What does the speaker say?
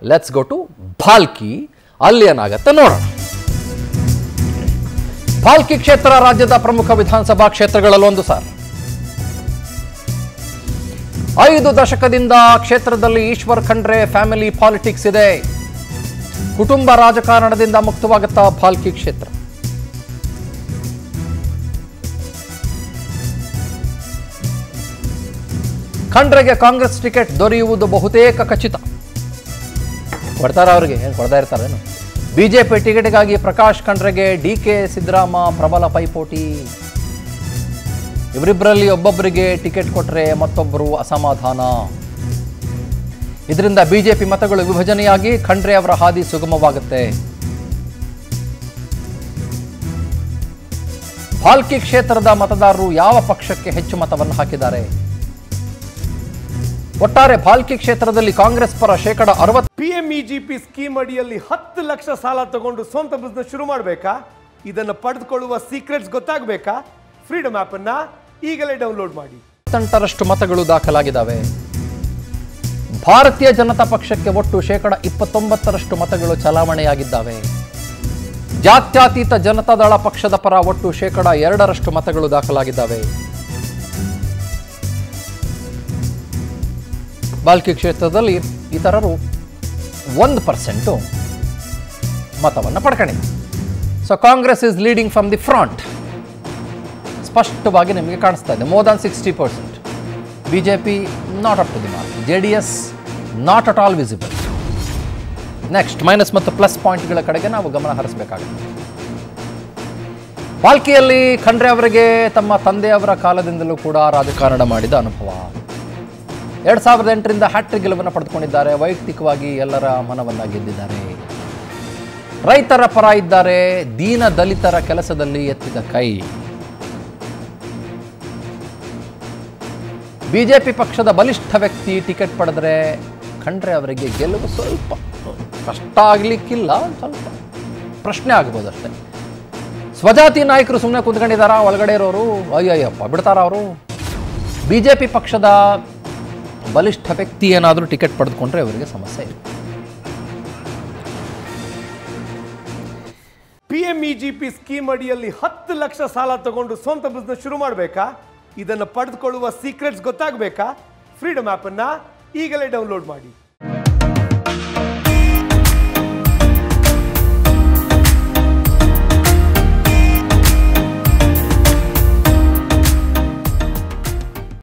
let's go to Bhalki ಅಲ್ಲಿ ಏನಾಗತ್ತೆ ನೋಡೋಣ ಭಾಲ್ಕಿ ಕ್ಷೇತ್ರ ರಾಜ್ಯದ ಪ್ರಮುಖ ವಿಧಾನಸಭಾ ಕ್ಷೇತ್ರಗಳಲ್ಲಿ ಒಂದು ಸರ್ ಐದು ದಶಕದಿಂದ ಕ್ಷೇತ್ರದಲ್ಲಿ ಈಶ್ವರ್ ಖಂಡ್ರೆ ಫ್ಯಾಮಿಲಿ ಪಾಲಿಟಿಕ್ಸ್ ಇದೆ ಕುಟುಂಬ ರಾಜಕಾರಣದಿಂದ ಮುಕ್ತವಾಗುತ್ತಾ ಭಾಲ್ಕಿ ಕ್ಷೇತ್ರ ಖಂಡ್ರೆಗೆ ಕಾಂಗ್ರೆಸ್ ಟಿಕೆಟ್ ದೊರೆಯುವುದು ಬಹುತೇಕ ಖಚಿತ ಕೊಡ್ತಾರ ಅವ್ರಿಗೆ ಏನು ಕೊಡ್ತಾ ಇರ್ತಾರೇನು ಬಿಜೆಪಿ ಟಿಕೆಟ್ಗಾಗಿ ಪ್ರಕಾಶ್ ಖಂಡ್ರೆಗೆ ಡಿ ಕೆ ಸಿದ್ದರಾಮ ಪ್ರಬಲ ಪೈಪೋಟಿ ಇವರಿಬ್ಬರಲ್ಲಿ ಒಬ್ಬೊಬ್ಬರಿಗೆ ಟಿಕೆಟ್ ಕೊಟ್ಟರೆ ಮತ್ತೊಬ್ಬರು ಅಸಮಾಧಾನ ಇದರಿಂದ ಬಿಜೆಪಿ ಮತಗಳು ವಿಭಜನೆಯಾಗಿ ಖಂಡ್ರೆ ಅವರ ಹಾದಿ ಸುಗಮವಾಗುತ್ತೆ ಭಾಲ್ಕಿ ಕ್ಷೇತ್ರದ ಮತದಾರರು ಯಾವ ಪಕ್ಷಕ್ಕೆ ಹೆಚ್ಚು ಮತವನ್ನು ಹಾಕಿದ್ದಾರೆ ಒಟ್ಟಾರೆ ಭಾಲ್ಕಿ ಕ್ಷೇತ್ರದಲ್ಲಿ ಕಾಂಗ್ರೆಸ್ ಪರ ಶೇಕಡ ಅರವತ್ತು P M E G P scheme ಅಡಿಯಲ್ಲಿ ಹತ್ತು ಲಕ್ಷ ಸಾಲ ತಗೊಂಡು ಸ್ವಂತ ಬಿಸ್ನೆಸ್ ಶುರು ಮಾಡಬೇಕಾ ಇದನ್ನು ಪಡೆದುಕೊಳ್ಳುವ ಸೀಕ್ರೆಟ್ಸ್ ಗೊತ್ತಾಗಬೇಕಾ ಫ್ರೀಡಮ್ ಆ್ಯಪನ್ನು ಈಗಲೇ ಡೌನ್ಲೋಡ್ ಮಾಡಿ ಇಪ್ಪತ್ತೆಂಟರಷ್ಟು ಮತಗಳು ದಾಖಲಾಗಿದ್ದಾವೆ ಭಾರತೀಯ ಜನತಾ ಪಕ್ಷಕ್ಕೆ ಒಟ್ಟು ಶೇಕಡ ಇಪ್ಪತ್ತೊಂಬತ್ತರಷ್ಟು ಮತಗಳು ಚಲಾವಣೆಯಾಗಿದ್ದಾವೆ ಜಾತ್ಯತೀತ ಜನತಾದಳ ಪಕ್ಷದ ಪರ ಒಟ್ಟು ಶೇಕಡ ಎರಡರಷ್ಟು ಮತಗಳು ದಾಖಲಾಗಿದ್ದಾವೆ ಬಾಲ್ಕಿ ಕ್ಷೇತ್ರದಲ್ಲಿ ಇತರರು ಒಂದು ಪರ್ಸೆಂಟು ಮತವನ್ನು ಪಡ್ಕೊಂಡಿದೆ so Congress is leading from the front ಸ್ಪಷ್ಟವಾಗಿ ನಿಮಗೆ ಕಾಣಿಸ್ತಾ ಇದೆ more than sixty percent B J P not up to the mark J D S not at all visible next minus ಮತ್ತು ಪ್ಲಸ್ ಪಾಯಿಂಟ್ಗಳ ಕಡೆಗೆ ನಾವು ಗಮನ ಹರಿಸಬೇಕಾಗುತ್ತೆ ಪಾಲ್ಕಿಯಲ್ಲಿ ಖಂಡ್ರೆ ಅವರಿಗೆ ತಮ್ಮ ತಂದೆಯವರ ಕಾಲದಿಂದಲೂ ಕೂಡ ರಾಜಕಾರಣ ಮಾಡಿದ ಅನುಭವ ಎರಡು ಸಾವಿರದ ಎಂಟರಿಂದ ಹ್ಯಾಟ್ರಿಕ್ ಗೆಲುವನ್ನು ಪಡೆದುಕೊಂಡಿದ್ದಾರೆ ವೈಯಕ್ತಿಕವಾಗಿ ಎಲ್ಲರ ಮನವನ್ನ ಗೆದ್ದಿದ್ದಾರೆ ರೈತರ ಪರ ಇದ್ದಾರೆ ದೀನ ದಲಿತರ ಕೆಲಸದಲ್ಲಿ ಎತ್ತಿದ ಕೈ ಬಿಜೆಪಿ ಪಕ್ಷದ ಬಲಿಷ್ಠ ವ್ಯಕ್ತಿ ಟಿಕೆಟ್ ಪಡೆದರೆ ಖಂಡ್ರೆ ಅವರಿಗೆ ಗೆಲುವು ಸ್ವಲ್ಪ ಕಷ್ಟ ಆಗಲಿಕ್ಕಿಲ್ಲ ಸ್ವಲ್ಪ ಪ್ರಶ್ನೆ ಆಗ್ಬೋದು ಅಷ್ಟೇ ಸ್ವಜಾತಿ ನಾಯಕರು ಸುಮ್ಮನೆ ಕುಂತ್ಕೊಂಡಿದ್ದಾರಾ ಒಳಗಡೆ ಇರೋರು ಅಯ್ಯಯ್ಯಪ್ಪ ಬಿಡ್ತಾರ ಅವರು ಬಿಜೆಪಿ ಪಕ್ಷದ ಬಲಿಷ್ಠ ವ್ಯಕ್ತಿ ಏನಾದರೂ ಟಿಕೆಟ್ ಪಡೆದುಕೊಂಡ್ರೆ ಅವರಿಗೆ ಸಮಸ್ಯೆ ಇದೆ P M E G P scheme ಅಡಿಯಲ್ಲಿ ಹತ್ತು ಲಕ್ಷ ಸಾಲ ತಗೊಂಡು ಸ್ವಂತ ಬಿಸ್ನೆಸ್ ಶುರು ಮಾಡಬೇಕಾ ಇದನ್ನು ಪಡೆದುಕೊಳ್ಳುವ ಸೀಕ್ರೆಟ್ಸ್ ಗೊತ್ತಾಗಬೇಕಾ ಫ್ರೀಡಮ್ ಆ್ಯಪನ್ನು ಈಗಲೇ ಡೌನ್ಲೋಡ್ ಮಾಡಿ